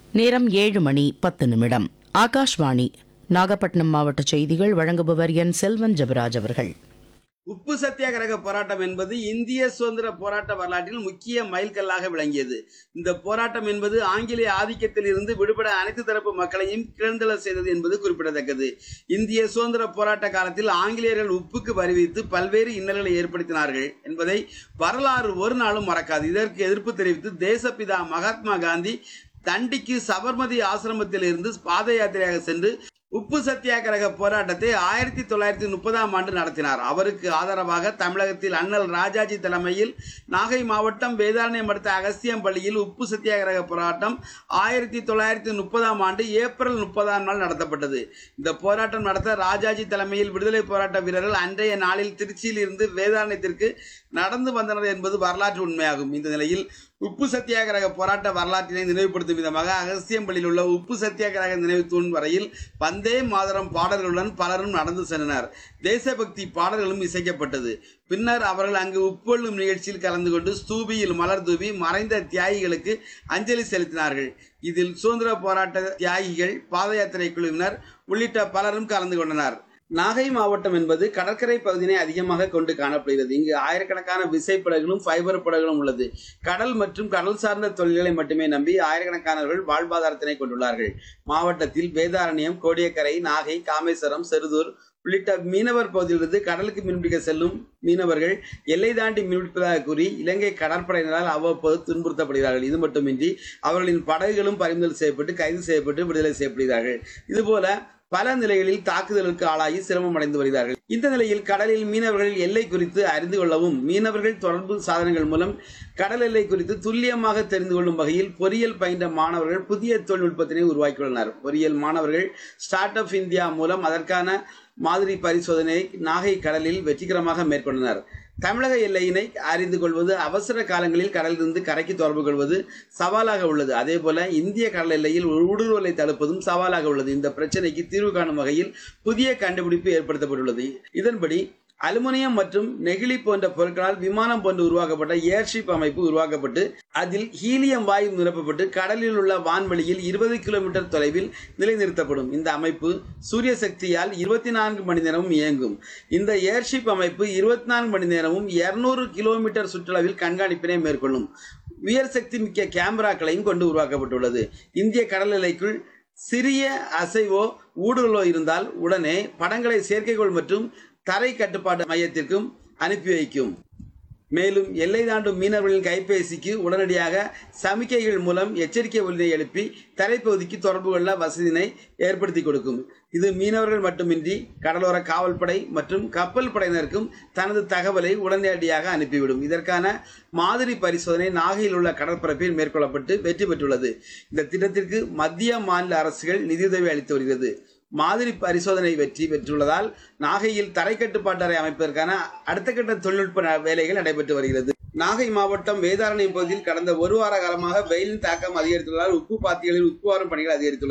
நேரம் ஏழு மணி பத்து நிமிடம் ஆகாஷ்வாணி நாகப்பட்டினம் மாவட்ட செய்திகள் வழங்குபவர் என் செல்வன் ஜெபராஜ் அவர்கள் உப்பு சத்தியாகிரக போராட்டம் என்பது இந்திய சுதந்திர போராட்ட வரலாற்றில் முக்கிய மைல்கல்லாக விளங்கியது இந்த போராட்டம் என்பது ஆங்கிலேய ஆதிக்கத்தில் இருந்து விடுபட அனைத்து தரப்பு மக்களையும் கிளர்ந்தெழ செய்தது என்பது குறிப்பிடத்தக்கது இந்திய சுதந்திர போராட்ட காலத்தில் ஆங்கிலேயர்கள் உப்புக்கு வரி விதித்து பல்வேறு இன்னல்களை ஏற்படுத்தினார்கள் என்பதை வரலாறு ஒரு நாளும் மறக்காது இதற்கு எதிர்ப்பு தெரிவித்து தேசப்பிதா மகாத்மா காந்தி தண்டிக்கு சபர்மதி ஆசிரமத்தில் இருந்து பாத யாத்திரையாக சென்று உப்பு சத்தியாகிரக போராட்டத்தை ஆயிரத்தி தொள்ளாயிரத்தி முப்பதாம் ஆண்டு நடத்தினார் அவருக்கு ஆதரவாக தமிழகத்தில் அண்ணல் ராஜாஜி தலைமையில் நாகை மாவட்டம் வேதாரண்யம் அடுத்த அகஸ்தியம்பள்ளியில் உப்பு சத்தியாகிரக போராட்டம் ஆயிரத்தி தொள்ளாயிரத்தி முப்பதாம் ஆண்டு ஏப்ரல் முப்பதாம் நாள் நடத்தப்பட்டது இந்த போராட்டம் நடத்த ராஜாஜி தலைமையில் விடுதலை போராட்ட வீரர்கள் அன்றைய நாளில் திருச்சியில் இருந்து வேதாரண்யத்திற்கு நடந்து வந்தனர் என்பது வரலாற்று உண்மையாகும் இந்த நிலையில் உப்பு சத்தியாகிரக போராட்ட வரலாற்றினை நினைவுபடுத்தும் விதமாக அகஸ்தியம்பள்ளியில் உள்ள உப்பு சத்தியாகிரக நினைவு தூண் வரையில் வந்தே மாதரம் பாடல்களுடன் பலரும் நடந்து சென்றனர் தேசபக்தி பாடல்களும் இசைக்கப்பட்டது பின்னர் அவர்கள் அங்கு உட்கொள்ளும் நிகழ்ச்சியில் கலந்து கொண்டு ஸ்தூபியில் மலர் தூவி மறைந்த தியாகிகளுக்கு அஞ்சலி செலுத்தினார்கள் இதில் சுதந்திர போராட்ட தியாகிகள் பாத யாத்திரை குழுவினர் உள்ளிட்ட பலரும் கலந்து கொண்டனர் நாகை மாவட்டம் என்பது கடற்கரை பகுதியினை அதிகமாக கொண்டு காணப்படுகிறது இங்கு ஆயிரக்கணக்கான விசைப்படகுகளும் ஃபைபர் படகுகளும் உள்ளது கடல் மற்றும் கடல் சார்ந்த தொழில்களை மட்டுமே நம்பி ஆயிரக்கணக்கானவர்கள் வாழ்வாதாரத்தினை கொண்டுள்ளார்கள் மாவட்டத்தில் வேதாரண்யம் கோடியக்கரை நாகை காமேஸ்வரம் செருதூர் உள்ளிட்ட மீனவர் பகுதியிலிருந்து கடலுக்கு மீன்பிடிக்க செல்லும் மீனவர்கள் எல்லை தாண்டி மீன்பிடிப்பதாக கூறி இலங்கை கடற்படையினரால் அவ்வப்போது துன்புறுத்தப்படுகிறார்கள் இது மட்டுமின்றி அவர்களின் படகுகளும் பறிமுதல் செய்யப்பட்டு கைது செய்யப்பட்டு விடுதலை செய்யப்படுகிறார்கள் இதுபோல பல நிலைகளில் தாக்குதலுக்கு ஆளாகி சிரமம் அடைந்து வருகிறார்கள் இந்த நிலையில் கடலில் மீனவர்கள் எல்லை குறித்து அறிந்து கொள்ளவும் மீனவர்கள் தொடர்பு சாதனங்கள் மூலம் கடல் எல்லை குறித்து துல்லியமாக தெரிந்து கொள்ளும் வகையில் பொறியியல் பயின்ற மாணவர்கள் புதிய தொழில்நுட்பத்தினை உருவாக்கியுள்ளனர் பொறியியல் மாணவர்கள் ஸ்டார்ட் அப் இந்தியா மூலம் அதற்கான மாதிரி பரிசோதனை நாகை கடலில் வெற்றிகரமாக மேற்கொண்டனர் தமிழக எல்லையினை அறிந்து கொள்வது அவசர காலங்களில் கடலிலிருந்து கரைக்கு தொடர்பு கொள்வது சவாலாக உள்ளது அதே போல இந்திய கடல் எல்லையில் ஊடுருவலை தடுப்பதும் சவாலாக உள்ளது இந்த பிரச்சனைக்கு தீர்வு காணும் வகையில் புதிய கண்டுபிடிப்பு ஏற்படுத்தப்பட்டுள்ளது இதன்படி அலுமினியம் மற்றும் நெகிழி போன்ற பொருட்களால் விமானம் போன்று உருவாக்கப்பட்ட ஏர்ஷிப் அமைப்பு உருவாக்கப்பட்டு அதில் ஹீலியம் வாயு நிரப்பப்பட்டு கடலில் உள்ள வான்வெளியில் இருபது கிலோமீட்டர் தொலைவில் நிலைநிறுத்தப்படும் இந்த அமைப்பு சூரிய சக்தியால் இருபத்தி நான்கு மணி நேரமும் இயங்கும் இந்த ஏர்ஷிப் அமைப்பு இருபத்தி நான்கு மணி நேரமும் இருநூறு கிலோமீட்டர் சுற்றளவில் கண்காணிப்பினை மேற்கொள்ளும் உயர் சக்தி மிக்க கேமராக்களையும் கொண்டு உருவாக்கப்பட்டுள்ளது இந்திய கடல் எல்லைக்குள் சிறிய அசைவோ ஊடுருவலோ இருந்தால் உடனே படங்களை செயற்கைக்கோள் மற்றும் தரை கட்டுப்பாட்டு மையத்திற்கும் அனுப்பி வைக்கும் மேலும் எல்லை தாண்டும் மீனவர்களின் கைபேசிக்கு உடனடியாக சமிக்கைகள் மூலம் எச்சரிக்கை ஒலியை எழுப்பி தரைப்பகுதிக்கு தொடர்பு கொள்ள வசதியினை ஏற்படுத்தி கொடுக்கும் இது மீனவர்கள் மட்டுமின்றி கடலோர காவல்படை மற்றும் கப்பல் படையினருக்கும் தனது தகவலை உடனடியாக அனுப்பிவிடும் இதற்கான மாதிரி பரிசோதனை நாகையில் உள்ள கடற்பரப்பில் மேற்கொள்ளப்பட்டு வெற்றி பெற்றுள்ளது இந்த திட்டத்திற்கு மத்திய மாநில அரசுகள் நிதியுதவி அளித்து வருகிறது மாதிரி பரிசோதனை வெற்றி பெற்றுள்ளதால் நாகையில் தரை கட்டுப்பாட்டு அறை அமைப்பதற்கான அடுத்த கட்ட தொழில்நுட்ப ந- வேலைகள் நடைபெற்று வருகிறது நாகை மாவட்டம் வேதாரண்யம் பகுதியில் கடந்த ஒரு வார காலமாக வெயிலின் தாக்கம் அதிகரித்துள்ளதால் உப்பு பாத்திகளில் உப்பு வாரும் பணிகள் அதிகரித்துள்ளது